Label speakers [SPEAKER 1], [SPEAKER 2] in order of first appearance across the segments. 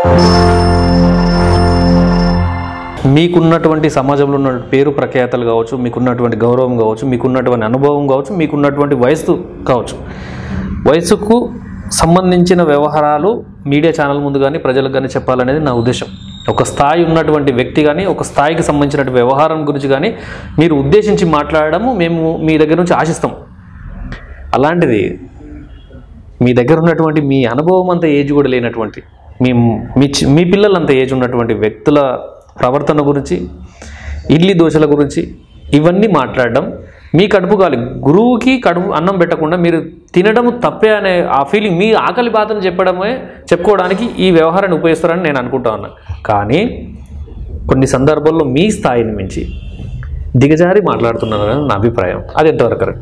[SPEAKER 1] మీకున్నటువంటి సమాజంలో ఉన్న పేరు ప్రఖ్యాతలు కావచ్చు మీకున్నటువంటి గౌరవం కావచ్చు మీకున్నటువంటి అనుభవం కావచ్చు మీకున్నటువంటి వయసు కావచ్చు వయసుకు సంబంధించిన వ్యవహారాలు మీడియా ఛానల్ ముందు కానీ ప్రజలకు కానీ చెప్పాలనేది నా ఉద్దేశం ఒక స్థాయి ఉన్నటువంటి వ్యక్తి కానీ ఒక స్థాయికి సంబంధించిన వ్యవహారం గురించి కానీ మీరు ఉద్దేశించి మాట్లాడడము మేము మీ దగ్గర నుంచి ఆశిస్తాం అలాంటిది మీ దగ్గర ఉన్నటువంటి మీ అనుభవం అంత ఏజ్ కూడా లేనటువంటి మీ మీ చి- మీ పిల్లలంత ఏజ్ ఉన్నటువంటి వ్యక్తుల ప్రవర్తన గురించి ఇడ్లీ దోశల గురించి ఇవన్నీ మాట్లాడడం మీ కడుపు కాలి గురువుకి కడుపు అన్నం పెట్టకుండా మీరు తినడం తప్పే అనే ఆ ఫీలింగ్ మీ ఆకలి బాధను చెప్పడమే చెప్పుకోవడానికి ఈ వ్యవహారాన్ని ఉపయోగిస్తారని నేను అనుకుంటా ఉన్నా కానీ కొన్ని సందర్భాల్లో మీ స్థాయిని మించి దిగజారి మాట్లాడుతున్నారని నా అభిప్రాయం అది ఎంతవరకు కరెక్ట్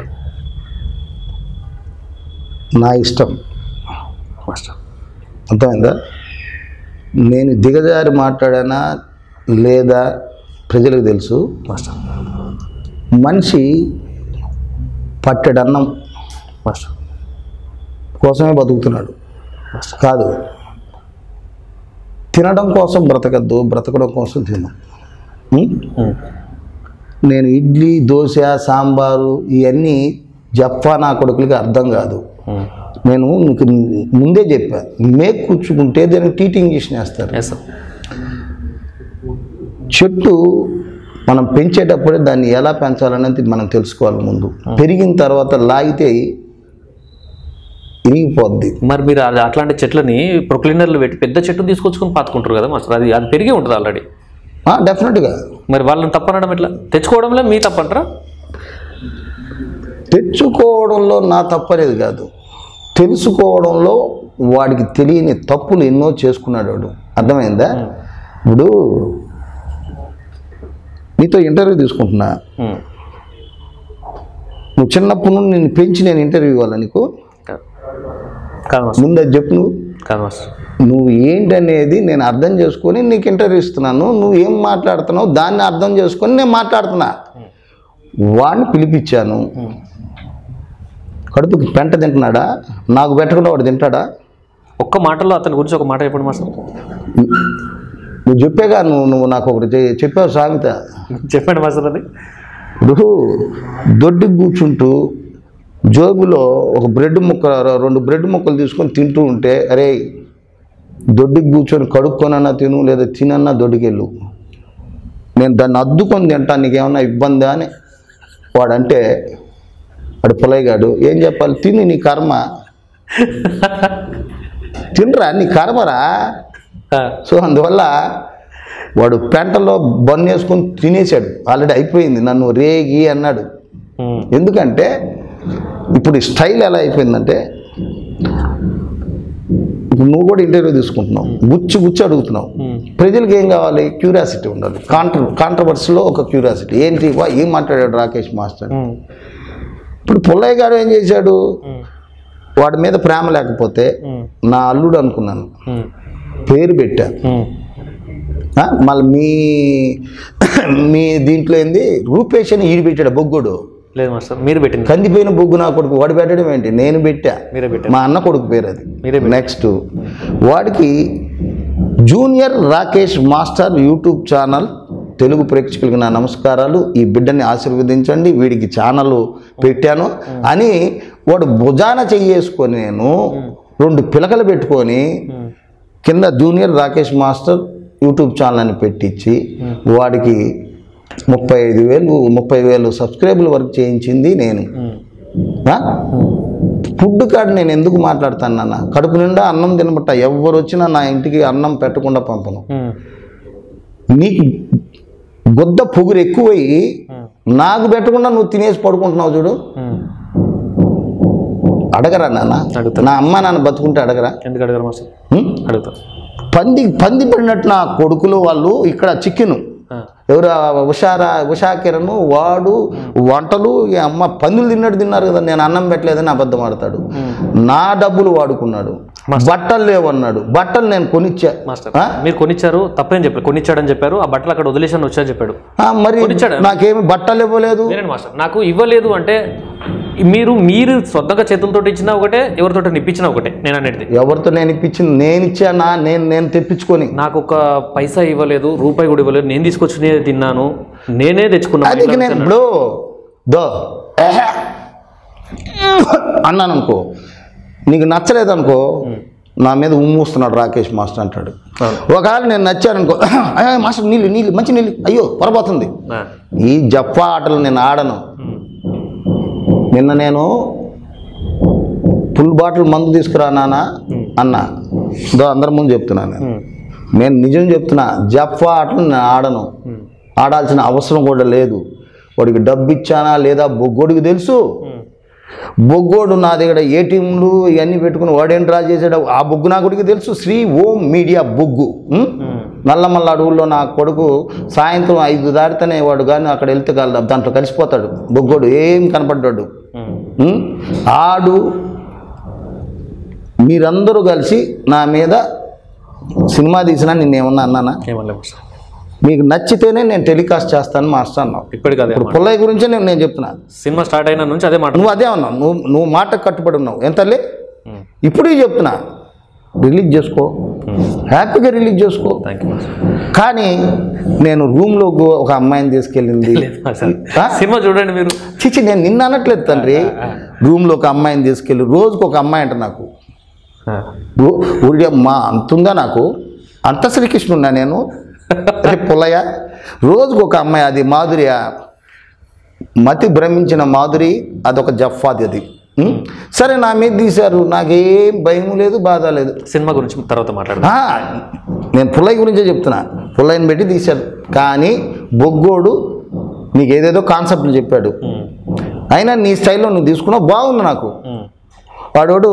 [SPEAKER 2] నా ఇష్టం
[SPEAKER 1] మాస్టర్
[SPEAKER 2] అర్థమైందా నేను దిగజారి మాట్లాడానా లేదా ప్రజలకు తెలుసు
[SPEAKER 1] మాస్టర్
[SPEAKER 2] మనిషి పట్టెడన్నం
[SPEAKER 1] మాస్టర్
[SPEAKER 2] కోసమే బతుకుతున్నాడు కాదు తినడం కోసం బ్రతకద్దు బ్రతకడం కోసం తిను ఉం?
[SPEAKER 1] ఉమ్.
[SPEAKER 2] నేను ఇడ్లీ దోశ సాంబారు ఇవన్నీ జప్పా నా కొడుకులకి అర్థం కాదు
[SPEAKER 1] ఉమ్.
[SPEAKER 2] నేను నీకు ముందే చెప్పా మేక్ కూర్చుకుంటే దానికి టీటింగ్ ఇంజక్షన్ వేస్తారు
[SPEAKER 1] ఎస్ సార్
[SPEAKER 2] చెట్టు మనం పెంచేటప్పుడే దాన్ని ఎలా పెంచాలనేది మనం తెలుసుకోవాలి ముందు పెరిగిన తర్వాత లాగితే ఇరిగిపోద్ది
[SPEAKER 1] మరి మీరు అది అట్లాంటి చెట్లని ప్రొక్లీనర్లు పెట్టి పెద్ద చెట్టు తీసుకొచ్చుకొని పాతుకుంటారు కదా మాస్టర్ అది అది పెరిగే ఉంటుంది ఆల్రెడీ
[SPEAKER 2] డెఫినెట్గా
[SPEAKER 1] మరి వాళ్ళని తప్పనడం ఎట్లా తెచ్చుకోవడంలో మీ తప్పంటారా
[SPEAKER 2] తెచ్చుకోవడంలో నా తప్పనేది కాదు తెలుసుకోవడంలో వాడికి తెలియని తప్పులు ఎన్నో చేసుకున్నాడు వాడు అర్థమైందా ఇప్పుడు నీతో ఇంటర్వ్యూ తీసుకుంటున్నా
[SPEAKER 1] ఉమ్.
[SPEAKER 2] నువ్వు చిన్నప్పటి నుండి నేను పెంచి నేను ఇంటర్వ్యూ ఇవ్వాలి నీకు
[SPEAKER 1] కాదు కాదు మాస్టర్
[SPEAKER 2] ముందు అది చెప్పు నువ్వు
[SPEAKER 1] కాదు మాస్టర్
[SPEAKER 2] నువ్వు ఏంటనేది నేను అర్థం చేసుకొని నీకు ఇంటర్వ్యూ ఇస్తున్నాను నువ్వు ఏం మాట్లాడుతున్నావు దాన్ని అర్థం చేసుకొని నేను మాట్లాడుతున్నా వాడిని పిలిపించాను కడుపుకి పెంట తింటున్నాడా నాకు పెట్టకుండా వాడు తింటాడా
[SPEAKER 1] ఒక్క మాటలో అతని గురించి ఒక మాట చెప్పండి మాస్టర్
[SPEAKER 2] నువ్వు చెప్పాగా నువ్వు నువ్వు నాకు ఒకటి చె- చెప్పావు సామెత
[SPEAKER 1] చెప్పండి మాస్టర్ అది
[SPEAKER 2] ఇప్పుడు దొడ్డికి కూర్చుంటూ జోబులో ఒక బ్రెడ్ ముక్క రెండు బ్రెడ్ ముక్కలు తీసుకొని తింటూ ఉంటే అరే దొడ్డికి కూర్చొని కడుక్కొనన్నా తిను లేదా తినన్నా దొడ్డికెళ్ళు నేను దాన్ని అద్దుకొని తింటా నీకేమన్నా ఇబ్బందా అని వాడంటే వాడు పొలయ్యగాడు ఏం చెప్పాలి తిని నీ కర్మ తినరా నీ కర్మరా
[SPEAKER 1] ఆ,
[SPEAKER 2] సో అందువల్ల వాడు పెంటలో బన్ వేసుకొని తినేశాడు ఆల్రెడీ అయిపోయింది నన్ను రేగి అన్నాడు
[SPEAKER 1] ఉమ్.
[SPEAKER 2] ఎందుకంటే ఇప్పుడు ఈ స్టైల్ ఎలా అయిపోయిందంటే ఇప్పుడు నువ్వు కూడా ఇంటర్వ్యూ తీసుకుంటున్నావు గుచ్చి గుచ్చి అడుగుతున్నావు
[SPEAKER 1] ఉమ్.
[SPEAKER 2] ప్రజలకు ఏం కావాలి క్యూరియాసిటీ ఉండాలి కాంట్ర కాంట్రవర్సీలో ఒక క్యూరియాసిటీ ఏంటి వా ఏం మాట్లాడాడు రాకేష్ మాస్టర్
[SPEAKER 1] ఉమ్.
[SPEAKER 2] ఇప్పుడు పుల్లయ్య గారు ఏం చేశాడు
[SPEAKER 1] ఉమ్.
[SPEAKER 2] వాడి మీద ప్రేమ లేకపోతే
[SPEAKER 1] ఉమ్.
[SPEAKER 2] నా అల్లుడు అనుకున్నాను
[SPEAKER 1] ఉమ్.
[SPEAKER 2] పేరు పెట్టా
[SPEAKER 1] ఉమ్.
[SPEAKER 2] ఆ, మళ్ళీ మీ మీ దీంట్లో ఏంది రూపేష్ అని ఈడు పెట్టాడు బొగ్గుడు
[SPEAKER 1] లేదు మాస్టర్ మీరు పెట్టింది
[SPEAKER 2] కందిపోయిన బొగ్గు నా కొడుకు వాడు పెట్టడం ఏంటి నేను పెట్టా
[SPEAKER 1] మీరే పెట్టారు
[SPEAKER 2] మా అన్న కొడుకు పేరు అది
[SPEAKER 1] మీరే పెట్టారు.
[SPEAKER 2] నెక్స్ట్ వాడికి junior Rakesh master YouTube channel Telugu ప్రేక్షకులకి నా నమస్కారాలు ఈ బిడ్డని ఆశీర్వదించండి వీడికి ఛానల్ పెట్టాను అని వాడు భుజాన చెయ్యేసుకొని నేను రెండు పిలకలు పెట్టుకొని
[SPEAKER 1] ఉమ్.
[SPEAKER 2] కింద junior Rakesh master YouTube channel అని పెట్టించి వాడికి ముప్పై ఐదు వేలు ముప్పై వేలు సబ్స్క్రైబుల వరకు చేయించింది నేను
[SPEAKER 1] ఉమ్.
[SPEAKER 2] ఆ? ఫుడ్ కార్డు నేను ఎందుకు మాట్లాడతాను నాన్న కడుపు నిండా అన్నం తినబట్ట ఎవరు వచ్చినా నా ఇంటికి అన్నం పెట్టకుండా పంపను
[SPEAKER 1] ఉమ్.
[SPEAKER 2] నీకు గొద్ద పొగురు ఎక్కువయ్యి
[SPEAKER 1] ఉమ్.
[SPEAKER 2] నాకు పెట్టకుండా నువ్వు తినేసి పడుకుంటున్నావు చూడు
[SPEAKER 1] ఉమ్.
[SPEAKER 2] అడగరా నాన్న
[SPEAKER 1] అడుగుతా.
[SPEAKER 2] నా అమ్మ నాన్న బతుకుంటే అడగరా
[SPEAKER 1] ఎందుకు అడగారు మాస్టర్
[SPEAKER 2] ఉం?
[SPEAKER 1] అడుగుతా
[SPEAKER 2] పంది పంది పడినట్టు నా కొడుకులు వాళ్ళు ఇక్కడ చికెను
[SPEAKER 1] ఆ.
[SPEAKER 2] ఎవరు ఆ ఉషారా ఉషా కిరణ్ వాడు వంటలు ఈ అమ్మ పందులు తిన్నట్టు తిన్నారు కదా నేను అన్నం పెట్టలేదని అబద్ధం ఆడతాడు నా డబ్బులు వాడుకున్నాడు బట్టలు లేవన్నాడు బట్టలు నేను కొనిచ్చా
[SPEAKER 1] మాస్టర్
[SPEAKER 2] ఆ?
[SPEAKER 1] మీరు కొనిచ్చారు తప్పేం చెప్పారు కొనిచ్చాడని చెప్పారు ఆ బట్టలు అక్కడ వదిలేసాను వచ్చా చెప్పాడు
[SPEAKER 2] ఆ, మరి
[SPEAKER 1] కొనిచ్చాడా?
[SPEAKER 2] నాకేమి బట్టలు ఇవ్వలేదు
[SPEAKER 1] నేనండి మాస్టర్ నాకు ఇవ్వలేదు అంటే మీరు మీరు సొంతంగా చేతులతో ఇచ్చినా ఒకటే ఎవరితో ఇప్పించినా ఒకటే నేను అనేది
[SPEAKER 2] ఎవరితో నేను ఇప్పించింది నేను ఇచ్చానా నేను నేను తెప్పించుకొని
[SPEAKER 1] నాకు ఒక పైసా ఇవ్వలేదు రూపాయి కూడా ఇవ్వలేదు నేను తీసుకొచ్చి తిన్నాను నేనే తెచ్చుకున్నాను
[SPEAKER 2] అది ఇక నేను ఇప్పుడు దో ఎహె. అన్నాను అనుకో నీకు నచ్చలేదు అనుకో నా మీద ఉమ్మూస్తున్నాడు రాకేష్ మాస్టర్ అంటాడు ఒకవేళ నేను నచ్చాను అనుకో "అయ్యో, మాస్టర్ నీళ్ళు నీళ్ళు మంచి నీళ్ళు అయ్యో పొరపోతుంది
[SPEAKER 1] ఆ,
[SPEAKER 2] ఈ జప్పా ఆటలు నేను ఆడను
[SPEAKER 1] ఉమ్,
[SPEAKER 2] నిన్న నేను ఫుల్ బాటిల్ మందు తీసుకురా నాన్న అన్న దో అందరి ముందు చెప్తున్నాను నేను
[SPEAKER 1] ఉమ్,
[SPEAKER 2] నేను నిజం చెప్తున్నా జఫా ఆటలు నేను ఆడను
[SPEAKER 1] ఉమ్,
[SPEAKER 2] ఆడాల్సిన అవసరం కూడా లేదు వాడికి డబ్బు ఇచ్చానా లేదా బొగ్గోడికి తెలుసు
[SPEAKER 1] ఉమ్,
[SPEAKER 2] బొగ్గోడు నా దగ్గర ఏటీఎంలు ఇవన్నీ పెట్టుకుని వాడేం డ్రా చేసాడు ఆ బొగ్గు నా కొడుకు తెలుసు శ్రీ ఓం మీడియా బొగ్గు ఉం?
[SPEAKER 1] ఉమ్,
[SPEAKER 2] నల్లమల్ల అడవుల్లో నా కొడుకు సాయంత్రం ఐదు దాటితేనే వాడు కానీ అక్కడ వెళ్తే కల దాంట్లో కలిసిపోతాడు బొగ్గోడు ఏం కనపడ్డాడు
[SPEAKER 1] ఉమ్,
[SPEAKER 2] ఉం? ఆడు మీరందరూ కలిసి నా మీద సినిమా తీసినా నిన్నేమన్నా అన్నానా
[SPEAKER 1] ఏమనలే మాస్టర్
[SPEAKER 2] మీకు నచ్చితేనే నేను టెలికాస్ట్ చేస్తాను మాస్టర్ అన్నావు
[SPEAKER 1] ఇప్పటికి అదే
[SPEAKER 2] ఇప్పుడు
[SPEAKER 1] మాట.
[SPEAKER 2] పుల్లయ్య గురించే నేను నేను చెప్తున్నా
[SPEAKER 1] సినిమా స్టార్ట్ అయిన నుంచి అదే మాట
[SPEAKER 2] నువ్వు అదే అన్నావు నువ్వు నువ్వు మాటకు కట్టుబడి ఉన్నావు ఎంత తల్లి
[SPEAKER 1] ఉమ్,
[SPEAKER 2] ఇప్పుడు చెప్తున్నా రిలీజ్ చేసుకో హ్యాపీగా రిలీజ్ చేసుకో
[SPEAKER 1] థ్యాంక్ యూ మాస్టర్
[SPEAKER 2] కానీ నేను రూమ్లో ఒక అమ్మాయిని తీసుకెళ్ళింది
[SPEAKER 1] లేదు మాస్టర్.
[SPEAKER 2] ఆ?
[SPEAKER 1] సినిమా చూడండి మీరు
[SPEAKER 2] చిచి నేను నిన్న అనట్లేదు తండ్రి రూమ్లో ఒక అమ్మాయిని తీసుకెళ్ళి రోజుకు ఒక అమ్మాయి అంట నాకు
[SPEAKER 1] ఆ,
[SPEAKER 2] రో- ఊరికే మా అంతుందా నాకు అంత శ్రీకృష్ణున్నా నేను అరే పుల్లయ్య రోజుకు ఒక అమ్మాయి అది మాధుర్య మతి భ్రమించిన మాధురి అదొక జఫాది అది ఉం? సరే నా మీద తీశారు నాకేం భయం లేదు బాధ లేదు
[SPEAKER 1] సినిమా గురించి తర్వాత మాట్లాడదాం
[SPEAKER 2] ఆ, నేను పుల్లయ్య గురించే చెప్తున్నా పుల్లయ్యని పెట్టి తీశారు కానీ బొగ్గోడు నీకు ఏదేదో కాన్సెప్ట్లు చెప్పాడు
[SPEAKER 1] ఉమ్,
[SPEAKER 2] అయినా నీ స్టైల్లో నువ్వు తీసుకున్నావు బాగుంది నాకు
[SPEAKER 1] ఉమ్,
[SPEAKER 2] వాడోడు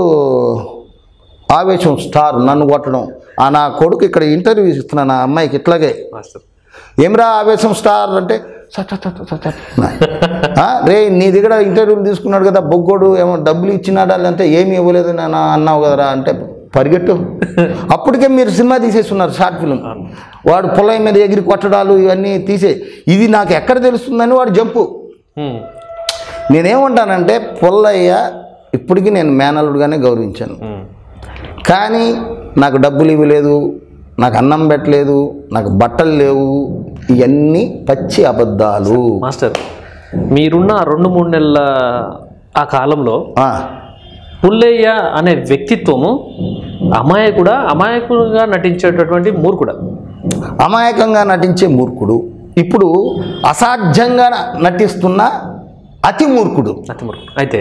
[SPEAKER 2] ఆవేశం స్టార్ నన్ను కొట్టడం ఆ నా కొడుకు ఇక్కడ ఇంటర్వ్యూ ఇస్తున్నా నా అమ్మాయికి ఇట్లాగే
[SPEAKER 1] మాస్టర్
[SPEAKER 2] ఏమ్రా ఆవేశం స్టార్ అంటే "స, స, స, స, స." ఆ, రే నీ దగ్గర ఇంటర్వ్యూలు తీసుకున్నాడు కదా బొగ్గోడు ఏమో డబ్బులు ఇచ్చినాడా అంటే ఏమి ఇవ్వలేదు నేను అన్నావు కదరా అంటే పరిగెట్టు అప్పటికే మీరు సినిమా తీసేస్తున్నారు షార్ట్ ఫిల్మ్ వాడు పొలం మీద ఎగిరి కొట్టడాలు ఇవన్నీ తీసే ఇది నాకు ఎక్కడ తెలుస్తుందని వాడు జంపు
[SPEAKER 1] ఉమ్,
[SPEAKER 2] నేనేమంటానంటే పొల్లయ్య ఇప్పటికీ నేను మేనల్లుడుగానే గౌరవించాను
[SPEAKER 1] ఉమ్,
[SPEAKER 2] కానీ నాకు డబ్బులు ఇవ్వలేదు నాకు అన్నం పెట్టలేదు నాకు బట్టలు లేవు ఇవన్నీ పచ్చి అబద్ధాలు
[SPEAKER 1] మాస్టర్ మీరున్న ఆ రెండు మూడు నెలల ఆ కాలంలో
[SPEAKER 2] ఆ,
[SPEAKER 1] పుల్లయ్య అనే వ్యక్తిత్వము అమాయకుడా అమాయకుడుగా నటించేటటువంటి మూర్ఖుడా
[SPEAKER 2] అమాయకంగా నటించే మూర్ఖుడు ఇప్పుడు అసాధ్యంగా నటిస్తున్న అతి మూర్ఖుడు
[SPEAKER 1] అతి మూర్ఖుడు అయితే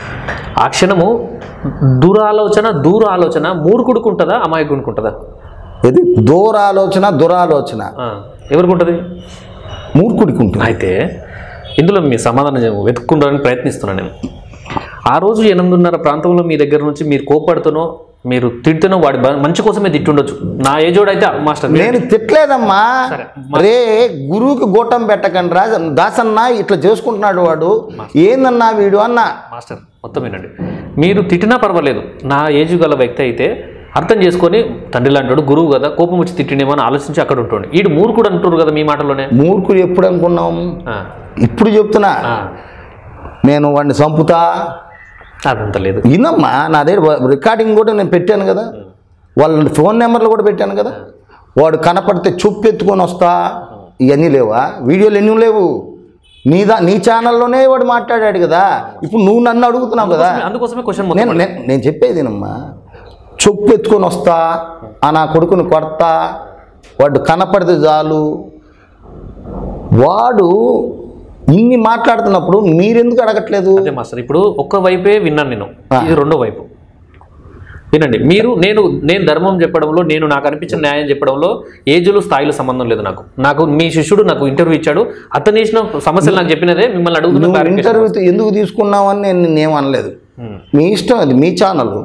[SPEAKER 1] ఆ క్షణము దురాలోచన దూర ఆలోచన మూర్ఖుడికి ఉంటుందా అమాయకుడికి ఉంటుందా
[SPEAKER 2] ఇది దూరాలోచన దురాలోచన
[SPEAKER 1] ఆ, ఎవరికి ఉంటుంది
[SPEAKER 2] మూర్ఖుడికి ఉంటుంది
[SPEAKER 1] అయితే ఇందులో మీ సమాధానం చె- వెతుక్కుంటానికి ప్రయత్నిస్తున్నాను నేను ఆ రోజు ఎనిమిదిన్నర ప్రాంతంలో మీ దగ్గర నుంచి మీరు కోపడుతునో మీరు తిడుతునో వాడి బ- మంచి కోసమే తిట్టుండొచ్చు నా ఏజోడు అయితే మాస్టర్
[SPEAKER 2] నేను తిట్టలేదమ్మా
[SPEAKER 1] సరే.
[SPEAKER 2] రే గురువుకి గోటం పెట్టకండి రా దాసన్న ఇట్లా చేసుకుంటున్నాడు వాడు ఏందన్నా వీడు అన్న
[SPEAKER 1] మాస్టర్ మొత్తం వినండి మీరు తిట్టినా పర్వాలేదు నా ఏజ్ గల వ్యక్తి అయితే అర్థం చేసుకొని తండ్రి లాంటి గురువు కదా కోపం వచ్చి తిట్టినేమో అని ఆలోచించి అక్కడ ఉంటుండే ఈడు మూర్ఖుడు అంటారు కదా మీ మాటలోనే
[SPEAKER 2] మూర్ఖుడు ఎప్పుడు అనుకున్నాం
[SPEAKER 1] ఆ,
[SPEAKER 2] ఇప్పుడు చెప్తున్నా
[SPEAKER 1] ఆ,
[SPEAKER 2] నేను వాడిని చంపుతా
[SPEAKER 1] అదంత లేదు
[SPEAKER 2] వినమ్మా నా దగ్గర రికార్డింగ్ కూడా నేను పెట్టాను కదా వాళ్ళ ఫోన్ నెంబర్లు కూడా పెట్టాను కదా వాడు కనపడితే చుప్పు ఎత్తుకొని వస్తా ఇవన్నీ లేవా వీడియోలు ఎన్ని లేవు నీ దా నీ ఛానల్లోనే వాడు మాట్లాడాడు కదా ఇప్పుడు నువ్వు నన్ను అడుగుతున్నావు కదా
[SPEAKER 1] అందుకోసమే క్వశ్చన్
[SPEAKER 2] నేను
[SPEAKER 1] మొత్తం
[SPEAKER 2] నేను నేను చెప్పేదేనమ్మా చొప్పు ఎత్తుకొని వస్తా ఆ నా కొడుకుని కొడతా వాడు కనపడితే చాలు వాడు ఇన్ని మాట్లాడుతున్నప్పుడు మీరెందుకు అడగట్లేదు
[SPEAKER 1] అదే మాస్టర్ ఇప్పుడు ఒక్క వైపే విన్నాను నేను ఇది రెండో వైపు వినండి మీరు నేను నేను ధర్మం చెప్పడంలో నేను నాకు అనిపించిన న్యాయం చెప్పడంలో ఏజ్లు స్థాయిలో సంబంధం లేదు నాకు నాకు మీ శిష్యుడు నాకు ఇంటర్వ్యూ ఇచ్చాడు అతను ఇచ్చిన సమస్యలు నాకు చెప్పినదే మిమ్మల్ని అడుగుతున్న
[SPEAKER 2] నువ్వు
[SPEAKER 1] clarification.
[SPEAKER 2] ఇంటర్వ్యూ ఎందుకు తీసుకున్నావని నేను నిన్నేం అనలేదు
[SPEAKER 1] ఉమ్,
[SPEAKER 2] మీ ఇష్టం అది మీ ఛానల్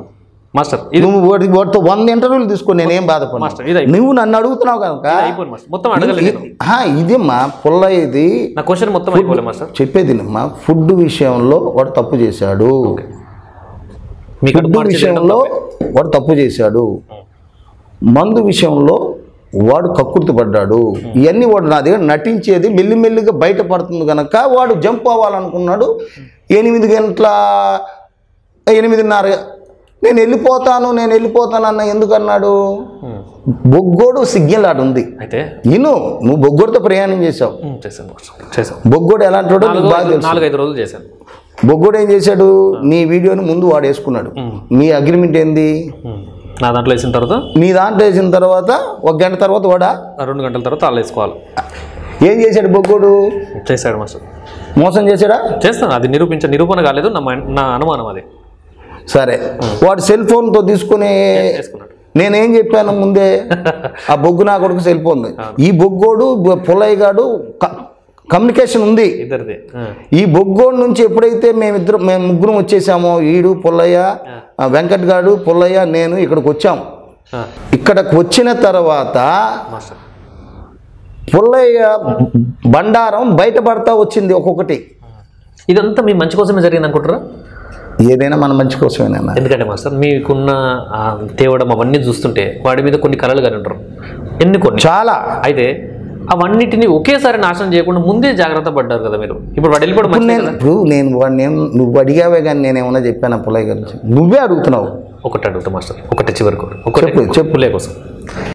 [SPEAKER 1] మాస్టర్ ఇది
[SPEAKER 2] నువ్వు వాడి వాడితో వంద ఇంటర్వ్యూలు తీసుకో నేనేం బాధపడను
[SPEAKER 1] మాస్టర్ ఇది అయిపోయింది.
[SPEAKER 2] నువ్వు నన్ను అడుగుతున్నావు కనుక
[SPEAKER 1] ఇది అయిపోయింది మాస్టర్ మొత్తం అడగలేదు నేను.
[SPEAKER 2] ఆ, ఇదేమ్మా పుల్ల ఇది
[SPEAKER 1] నా క్వశ్చన్ మొత్తం అయిపోలే మాస్టర్
[SPEAKER 2] చెప్పేది అమ్మా ఫుడ్ విషయంలో వాడు తప్పు చేశాడు
[SPEAKER 1] మీకు
[SPEAKER 2] ఫుడ్ విషయంలో వాడు తప్పు చేశాడు మందు విషయంలో వాడు కక్కుర్తి పడ్డాడు ఇవన్నీ వాడు నా దగ్గర నటించేది మెల్లిమెల్లిగా బయటపడుతుంది కనుక వాడు జంప్ అవ్వాలనుకున్నాడు ఎనిమిది గంటల ఎనిమిదిన్నర నేను వెళ్ళిపోతాను నేను వెళ్ళిపోతాను అన్న ఎందుకు అన్నాడు బొగ్గోడు సిగ్నల్ ఆడు ఉంది
[SPEAKER 1] అయితే
[SPEAKER 2] ఇను నువ్వు బొగ్గోడితో ప్రయాణం చేసావు
[SPEAKER 1] ఉమ్, చేశాను మాస్టర్ చేశాను
[SPEAKER 2] బొగ్గోడు ఎలాంటి వాడో నీకు
[SPEAKER 1] నాలుగు
[SPEAKER 2] బాగా
[SPEAKER 1] ఐదు-
[SPEAKER 2] తెలుసు
[SPEAKER 1] నాలుగైదు రోజులు చేశాను
[SPEAKER 2] బొగ్గోడు ఏం చేశాడు నీ వీడియోని ముందు వాడు వేసుకున్నాడు మీ అగ్రిమెంట్ ఏంది
[SPEAKER 1] ఉమ్. నా దాంట్లో వేసిన తర్వాత
[SPEAKER 2] నీ దాంట్లో వేసిన తర్వాత ఒక గంట తర్వాత వాడా
[SPEAKER 1] ఆ రెండు గంటల తర్వాత వాళ్ళు వేసుకోవాలి
[SPEAKER 2] ఏం చేశాడు బొగ్గోడు
[SPEAKER 1] చేశాడు మాస్టర్
[SPEAKER 2] మోసం చేశాడా
[SPEAKER 1] చేస్తాను అది నిరూపించ నిరూపణ కాలేదు నా మైండ్- నా అనుమానం అది
[SPEAKER 2] సరే వాడు సెల్ ఫోన్తో తీసుకుని
[SPEAKER 1] చేసుకున్నాడు
[SPEAKER 2] నేనేం చెప్పాను ముందే ఆ బొగ్గు నా కొడుకు సెల్ ఫోన్ ఈ బొగ్గోడు బొ- పుల్లయ్య గాడు క- కమ్యూనికేషన్ ఉంది
[SPEAKER 1] ఇద్దరిది ఆ.
[SPEAKER 2] ఈ బొగ్గోడు నుంచి ఎప్పుడైతే మేమిద్దరం మేము ముగ్గురం వచ్చేసామో ఈడు పుల్లయ్య ఆ వెంకట్ గాడు పుల్లయ్య నేను ఇక్కడికి వచ్చాం
[SPEAKER 1] ఆ.
[SPEAKER 2] ఇక్కడికి వచ్చిన తర్వాత
[SPEAKER 1] మాస్టర్
[SPEAKER 2] పుల్లయ్య బండారం బయటపడతా వచ్చింది ఒక్కొక్కటి
[SPEAKER 1] ఇదంతా మీ మంచి కోసమే జరిగింది అనుకుంటారా
[SPEAKER 2] ఏదైనా మన మంచి కోసమేనన్నా
[SPEAKER 1] ఎందుకంటే మాస్టర్ మీకున్న ఆ తేవడం అవన్నీ చూస్తుంటే వాడి మీద కొన్ని కళలు కానీ ఉంటారు ఎన్ని కొన్ని
[SPEAKER 2] చాలా
[SPEAKER 1] అయితే అవన్నిటిని ఒకేసారి నాశనం చేయకుండా ముందే జాగ్రత్త పడ్డారు కదా మీరు ఇప్పుడు వాడు వెళ్ళిపోవడం
[SPEAKER 2] ఇప్పుడు
[SPEAKER 1] మంచిదే
[SPEAKER 2] నేను
[SPEAKER 1] కదా
[SPEAKER 2] ఇప్పుడు నేను వాడిని ఏం నువ్వు అడిగావే కానీ నేను ఏమన్నా చెప్పాను పుల్లయ్య గురించి నువ్వే అడుగుతున్నావు
[SPEAKER 1] ఒకటి అడుగుతా మాస్టర్ ఒకటి చివరికి ఒకటి
[SPEAKER 2] చెప్పు, చెప్పు.
[SPEAKER 1] పుల్లే కోసం